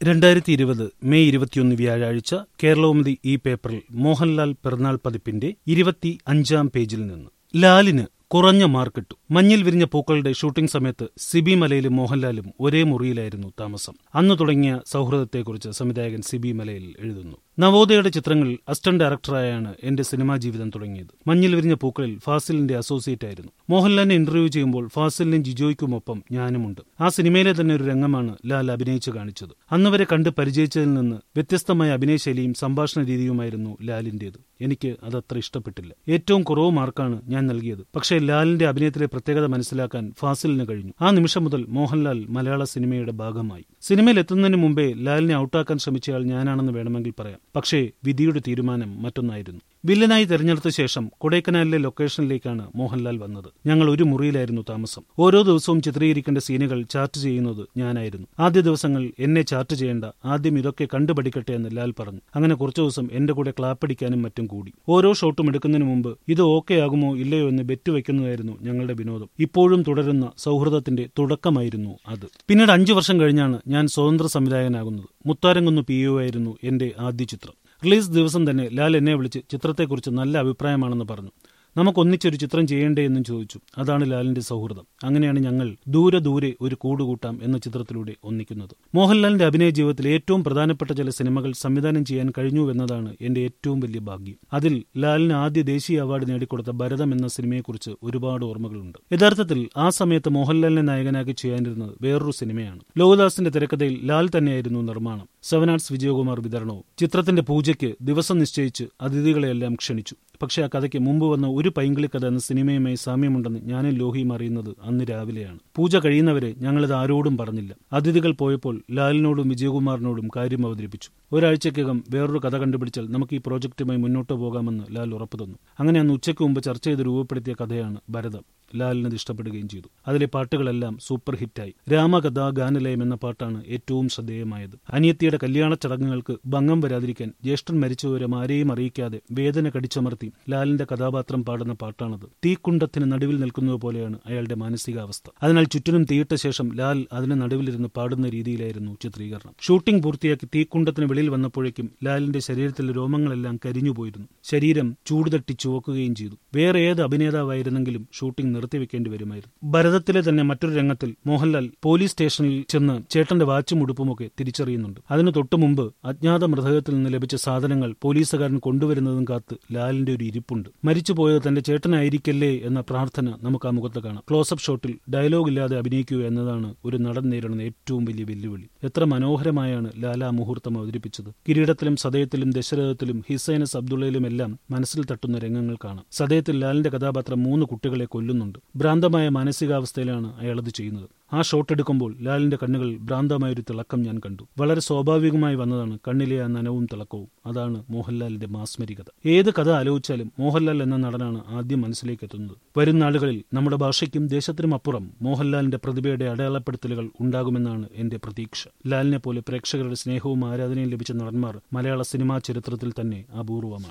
രണ്ടായിരത്തി ഇരുപത് മെയ് ഇരുപത്തിയൊന്ന് വ്യാഴാഴ്ച കേരളോമതി ഈ പേപ്പറിൽ മോഹൻലാൽ പിറന്നാൾ പതിപ്പിന്റെ ഇരുപത്തി അഞ്ചാം പേജിൽ നിന്ന് ലാലിന് കുറഞ്ഞ മാർക്കിട്ടു മഞ്ഞിൽ വിരിഞ്ഞ പൂക്കളുടെ ഷൂട്ടിംഗ് സമയത്ത് സിബി മലയിലും മോഹൻലാലും ഒരേ മുറിയിലായിരുന്നു താമസം അന്ന് തുടങ്ങിയ സൗഹൃദത്തെക്കുറിച്ച് സംവിധായകൻ സിബി മലയിൽ എഴുതുന്നു നവോദയയുടെ ചിത്രങ്ങളിൽ അസിസ്റ്റന്റ് ഡയറക്ടറായാണ് എന്റെ സിനിമാ ജീവിതം തുടങ്ങിയത് മഞ്ഞിൽ വിരിഞ്ഞ പൂക്കളിൽ ഫാസിലിന്റെ അസോസിയേറ്റ് ആയിരുന്നു മോഹൻലാലിനെ ഇന്റർവ്യൂ ചെയ്യുമ്പോൾ ഫാസിലിനും ജിജോയ്ക്കുമൊപ്പം ഞാനുമുണ്ട് ആ സിനിമയിലെ തന്നെ ഒരു രംഗമാണ് ലാൽ അഭിനയിച്ചു കാണിച്ചത് അന്ന് വരെ കണ്ട് പരിചയിച്ചതിൽ നിന്ന് വ്യത്യസ്തമായ അഭിനയശൈലിയും സംഭാഷണ രീതിയുമായിരുന്നു ലാലിന്റേത് എനിക്ക് അതത്ര ഇഷ്ടപ്പെട്ടില്ല ഏറ്റവും കുറവ് മാർക്കാണ് ഞാൻ നൽകിയത് പക്ഷേ ലാലിന്റെ അഭിനയത്തിലെ പ്രത്യേകത മനസ്സിലാക്കാൻ ഫാസിലിന് കഴിഞ്ഞു ആ നിമിഷം മുതൽ മോഹൻലാൽ മലയാള സിനിമയുടെ ഭാഗമായി സിനിമയിൽ എത്തുന്നതിന് മുമ്പേ ലാലിനെ ഔട്ടാക്കാൻ ശ്രമിച്ചയാൾ ഞാനാണെന്ന് വേണമെങ്കിൽ പറയാം പക്ഷേ വിധിയുടെ തീരുമാനം മറ്റൊന്നായിരുന്നു വില്ലനായി തെരഞ്ഞെടുത്ത ശേഷം കൊടൈക്കനാലിലെ ലൊക്കേഷനിലേക്കാണ് മോഹൻലാൽ വന്നത് ഞങ്ങൾ ഒരു മുറിയിലായിരുന്നു താമസം ഓരോ ദിവസവും ചിത്രീകരിക്കേണ്ട സീനുകൾ ചാർട്ട് ചെയ്യുന്നത് ഞാനായിരുന്നു ആദ്യ ദിവസങ്ങൾ എന്നെ ചാർട്ട് ചെയ്യേണ്ട ആദ്യം ഇതൊക്കെ കണ്ടുപഠിക്കട്ടെ എന്ന് ലാൽ പറഞ്ഞു അങ്ങനെ കുറച്ചു ദിവസം എന്റെ കൂടെ ക്ലാപ്പടിക്കാനും മറ്റും കൂടി ഓരോ ഷോട്ടും എടുക്കുന്നതിന് മുമ്പ് ഇത് ഓക്കെ ആകുമോ ഇല്ലയോ എന്ന് ബെറ്റ് വെക്കുന്നതായിരുന്നു ഞങ്ങളുടെ വിനോദം ഇപ്പോഴും തുടരുന്ന സൗഹൃദത്തിന്റെ തുടക്കമായിരുന്നു അത് പിന്നീട് അഞ്ചു വർഷം കഴിഞ്ഞാണ് ഞാൻ സ്വതന്ത്ര സംവിധായകനാകുന്നത് മുത്താരംകുന്ന് പി ഒ ആയിരുന്നു എന്റെ ആദ്യ ചിത്രം റിലീസ് ദിവസം തന്നെ ലാൽ എന്നെ വിളിച്ച് ചിത്രത്തെക്കുറിച്ച് നല്ല അഭിപ്രായമാണെന്ന് പറഞ്ഞു നമുക്കൊന്നിച്ചൊരു ചിത്രം ചെയ്യേണ്ടേ എന്നും ചോദിച്ചു അതാണ് ലാലിന്റെ സൗഹൃദം അങ്ങനെയാണ് ഞങ്ങൾ ദൂരെ ദൂരെ ഒരു കൂടുകൂട്ടാം എന്ന ചിത്രത്തിലൂടെ ഒന്നിക്കുന്നത് മോഹൻലാലിന്റെ അഭിനയ ജീവിതത്തിൽ ഏറ്റവും പ്രധാനപ്പെട്ട ചില സിനിമകൾ സംവിധാനം ചെയ്യാൻ കഴിഞ്ഞു എന്നതാണ് എന്റെ ഏറ്റവും വലിയ ഭാഗ്യം അതിൽ ലാലിന് ആദ്യ ദേശീയ അവാർഡ് നേടിക്കൊടുത്ത ഭരതം എന്ന സിനിമയെക്കുറിച്ച് ഒരുപാട് ഓർമ്മകളുണ്ട് യഥാർത്ഥത്തിൽ ആ സമയത്ത് മോഹൻലാലിനെ നായകനാക്കി ചെയ്യാനിരുന്നത് വേറൊരു സിനിമയാണ് ലോകദാസിന്റെ തിരക്കഥയിൽ ലാൽ തന്നെയായിരുന്നു നിർമ്മാണം സെവൻ ആർട്സ് വിജയകുമാർ വിതരണവും ചിത്രത്തിന്റെ പൂജയ്ക്ക് ദിവസം നിശ്ചയിച്ച് അതിഥികളെയെല്ലാം ക്ഷണിച്ചു പക്ഷേ ആ കഥയ്ക്ക് മുമ്പ് വന്ന ഒരു പൈങ്കിളി കഥ എന്ന സിനിമയുമായി സാമ്യമുണ്ടെന്ന് ഞാനും ലോഹിയും അറിയുന്നത് അന്ന് രാവിലെയാണ് പൂജ കഴിയുന്നവരെ ഞങ്ങളിത് ആരോടും പറഞ്ഞില്ല അതിഥികൾ പോയപ്പോൾ ലാലിനോടും വിജയകുമാറിനോടും കാര്യം അവതരിപ്പിച്ചു ഒരാഴ്ചക്കകം വേറൊരു കഥ കണ്ടുപിടിച്ചാൽ നമുക്ക് ഈ പ്രോജക്റ്റുമായി മുന്നോട്ട് പോകാമെന്ന് ലാൽ ഉറപ്പു തന്നു അങ്ങനെ അന്ന് ഉച്ചയ്ക്ക് മുമ്പ് ചർച്ച ചെയ്ത് രൂപപ്പെടുത്തിയ കഥയാണ് ഭരതം ലാലിനത് ഇഷ്ടപ്പെടുകയും ചെയ്തു അതിലെ പാട്ടുകളെല്ലാം സൂപ്പർ ഹിറ്റായി രാമകഥാ ഗാനലയം എന്ന പാട്ടാണ് ഏറ്റവും ശ്രദ്ധേയമായത് അനിയത്തിയുടെ കല്യാണ ചടങ്ങുകൾക്ക് ഭംഗം വരാതിരിക്കാൻ ജ്യേഷ്ഠൻ മരിച്ചവരും ആരെയും അറിയിക്കാതെ വേദന കടിച്ചമർത്തി ലാലിന്റെ കഥാപാത്രം പാടുന്ന പാട്ടാണത് തീക്കുണ്ടത്തിന് നടുവിൽ നിൽക്കുന്നത് പോലെയാണ് അയാളുടെ മാനസികാവസ്ഥ അതിനാൽ ചുറ്റിനും തീയിട്ട ശേഷം ലാൽ അതിന് നടുവിലിരുന്ന് പാടുന്ന രീതിയിലായിരുന്നു ചിത്രീകരണം ഷൂട്ടിംഗ് പൂർത്തിയാക്കി തീക്കുണ്ടത്തിന് വെളിയിൽ വന്നപ്പോഴേക്കും ലാലിന്റെ ശരീരത്തിലെ രോമങ്ങളെല്ലാം കരിഞ്ഞുപോയിരുന്നു ശരീരം ചൂടുതട്ടി ചുവക്കുകയും ചെയ്തു വേറെ ഏത് അഭിനേതാവായിരുന്നെങ്കിലും ഷൂട്ടിംഗ് നിർത്തിവെക്കേണ്ടി വരുമായിരുന്നു ഭരതത്തിലെ തന്നെ മറ്റൊരു രംഗത്തിൽ മോഹൻലാൽ പോലീസ് സ്റ്റേഷനിൽ ചെന്ന് ചേട്ടന്റെ വാച്ചും ഉടുപ്പുമൊക്കെ തിരിച്ചറിയുന്നുണ്ട് അതിനു തൊട്ടു മുമ്പ് അജ്ഞാത മൃതദേഹത്തിൽ നിന്ന് ലഭിച്ച സാധനങ്ങൾ പോലീസുകാരൻ കൊണ്ടുവരുന്നതും കാത്ത് ലാലിന്റെ ഒരു ഇരിപ്പുണ്ട് മരിച്ചുപോയത് തന്റെ ചേട്ടനായിരിക്കല്ലേ എന്ന പ്രാർത്ഥന നമുക്ക് ആ മുഖത്ത് കാണാം ക്ലോസപ്പ് ഷോട്ടിൽ ഡയലോഗ് ഇല്ലാതെ അഭിനയിക്കുക എന്നതാണ് ഒരു നടൻ നേരിടുന്ന ഏറ്റവും വലിയ വെല്ലുവിളി എത്ര മനോഹരമായാണ് ലാല മുഹൂർത്തം അവതരിപ്പിച്ചത് കിരീടത്തിലും സദയത്തിലും ദശരഥത്തിലും ഹിസൈനസ് അബ്ദുള്ളയിലുമെല്ലാം മനസ്സിൽ തട്ടുന്ന രംഗങ്ങൾ കാണാം സദയത്തിൽ ലാലിന്റെ കഥാപാത്രം മൂന്ന് കുട്ടികളെ കൊല്ലുന്നുണ്ട് ഭ്രാന്തമായ മാനസികാവസ്ഥയിലാണ് അയാളത് ചെയ്യുന്നത് ആ ഷോട്ട് എടുക്കുമ്പോൾ ലാലിന്റെ കണ്ണുകൾ ഭ്രാന്തമായൊരു തിളക്കം ഞാൻ കണ്ടു വളരെ സ്വാഭാവികമായി വന്നതാണ് കണ്ണിലെ ആ നനവും തിളക്കവും അതാണ് മോഹൻലാലിന്റെ മാസ്മരികത ഏത് കഥ ആലോചിച്ചാലും മോഹൻലാൽ എന്ന നടനാണ് ആദ്യം മനസ്സിലേക്ക് എത്തുന്നത് വരും നാളുകളിൽ നമ്മുടെ ഭാഷയ്ക്കും ദേശത്തിനും അപ്പുറം മോഹൻലാലിന്റെ പ്രതിഭയുടെ അടയാളപ്പെടുത്തലുകൾ ഉണ്ടാകുമെന്നാണ് എന്റെ പ്രതീക്ഷ ലാലിനെ പോലെ പ്രേക്ഷകരുടെ സ്നേഹവും ആരാധനയും ലഭിച്ച നടന്മാർ മലയാള സിനിമാ ചരിത്രത്തിൽ തന്നെ അപൂർവമാണ്